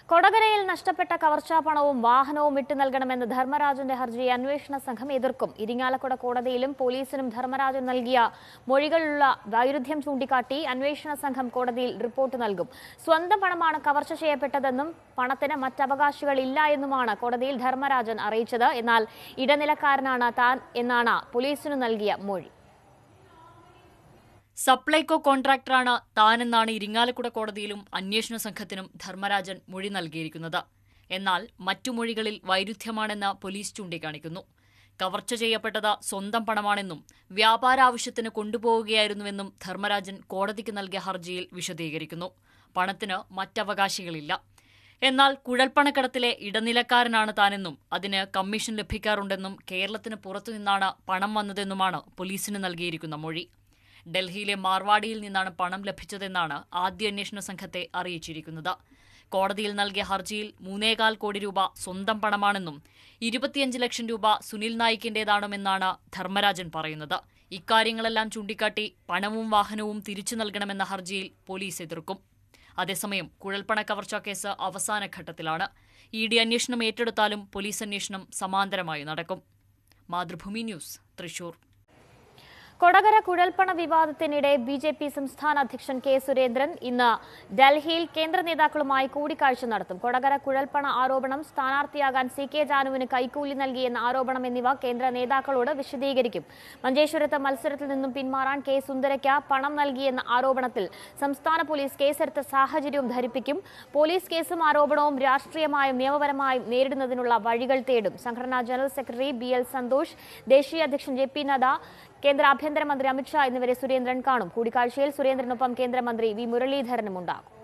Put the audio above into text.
കൊടകരയിൽ നഷ്ടപ്പെട്ട കവർച്ചാ പണവും വാഹനവും വിട്ടു നൽകണമെന്ന് ധർമ്മരാജന്റെ ഹർജിയെ അന്വേഷണ സംഘം എതിർക്കും ഇരിങ്ങാലക്കുട കോടതിയിലും പോലീസിനും ധർമ്മരാജൻ നൽകിയ മൊഴികളിലുള്ള വൈരുദ്ധ്യം ചൂണ്ടിക്കാട്ടി അന്വേഷണ സംഘം കോടതിയിൽ റിപ്പോർട്ട് നൽകും സ്വന്തം പണമാണ് കവർച്ച ചെയ്യപ്പെട്ടതെന്നും പണത്തിന് മറ്റവകാശികളില്ല എന്നുമാണ് കോടതിയിൽ ധർമ്മരാജൻ അറിയിച്ചത് എന്നാൽ ഇടനിലക്കാരനാണ് താൻ എന്നാണ് പോലീസിനു നൽകിയ മൊഴി സപ്ലൈകോ കോൺട്രാക്ടറാണ് താനെന്നാണ് ഇരിങ്ങാലക്കുട കോടതിയിലും അന്വേഷണ സംഘത്തിനും ധർമ്മരാജൻ മൊഴി നൽകിയിരിക്കുന്നത് എന്നാൽ മറ്റു മൊഴികളിൽ വൈരുദ്ധ്യമാണെന്ന് പോലീസ് ചൂണ്ടിക്കാണിക്കുന്നു കവർച്ച ചെയ്യപ്പെട്ടത് സ്വന്തം പണമാണെന്നും വ്യാപാരാവശ്യത്തിന് കൊണ്ടുപോവുകയായിരുന്നുവെന്നും ധർമ്മരാജൻ കോടതിക്ക് നൽകിയ ഹർജിയിൽ വിശദീകരിക്കുന്നു പണത്തിന് മറ്റവകാശികളില്ല എന്നാൽ കുഴൽപ്പണക്കടത്തിലെ ഇടനിലക്കാരനാണ് താനെന്നും അതിന് കമ്മീഷൻ ലഭിക്കാറുണ്ടെന്നും കേരളത്തിന് പുറത്തുനിന്നാണ് പണം വന്നതെന്നുമാണ് പോലീസിന് നൽകിയിരിക്കുന്ന മൊഴി ഡൽഹിയിലെ മാർവാഡിയിൽ നിന്നാണ് പണം ലഭിച്ചതെന്നാണ് ആദ്യ അന്വേഷണ സംഘത്തെ അറിയിച്ചിരിക്കുന്നത് കോടതിയിൽ നൽകിയ ഹർജിയിൽ മൂന്നേകാൽ കോടി രൂപ സ്വന്തം പണമാണെന്നും ഇരുപത്തിയഞ്ച് ലക്ഷം രൂപ സുനിൽ നായിക്കിന്റേതാണെന്നാണ് ധർമ്മരാജൻ പറയുന്നത് ഇക്കാര്യങ്ങളെല്ലാം ചൂണ്ടിക്കാട്ടി പണവും വാഹനവും തിരിച്ചു നൽകണമെന്ന ഹർജിയിൽ പോലീസ് എതിർക്കും അതേസമയം കുഴൽപ്പണ കവർച്ചാ കേസ് അവസാന ഘട്ടത്തിലാണ് ഇ ഡി അന്വേഷണം ഏറ്റെടുത്താലും പോലീസ് അന്വേഷണം സമാന്തരമായി നടക്കും മാതൃഭൂമി ന്യൂസ് തൃശൂർ കൊടകര കുഴൽപ്പണ വിവാദത്തിനിടെ ബി ജെ പി സംസ്ഥാന അധ്യക്ഷൻ കെ സുരേന്ദ്രൻ ഇന്ന് ഡൽഹിയിൽ കേന്ദ്ര നേതാക്കളുമായി കൂടിക്കാഴ്ച നടത്തും കൊടകര കുഴൽപ്പണ ആരോപണം സ്ഥാനാർത്ഥിയാകാൻ സി കെ ജാനുവിന് കൈക്കൂലി നൽകിയെന്ന ആരോപണം എന്നിവ കേന്ദ്ര നേതാക്കളോട് വിശദീകരിക്കും മഞ്ചേശ്വരത്ത് മത്സരത്തിൽ നിന്നും പിന്മാറാൻ കെ സുന്ദരയ്ക്ക് പണം നൽകിയെന്ന ആരോപണത്തിൽ സംസ്ഥാന പോലീസ് കേസെടുത്ത സാഹചര്യവും ധരിപ്പിക്കും പോലീസ് കേസും ആരോപണവും രാഷ്ട്രീയമായും നിയമപരമായും നേരിടുന്നതിനുള്ള വഴികൾ തേടും സംഘടനാ general secretary B L Santhosh ദേശീയ അധ്യക്ഷൻ ജെ പി നദ്ദ കേന്ദ്ര ആഭ്യന്തരമന്ത്രി അമിത്ഷാ എന്നിവരെ സുരേന്ദ്രൻ കാണും കൂടിക്കാഴ്ചയിൽ സുരേന്ദ്രനൊപ്പം കേന്ദ്രമന്ത്രി വി മുരളീധരനും ഉണ്ടാകും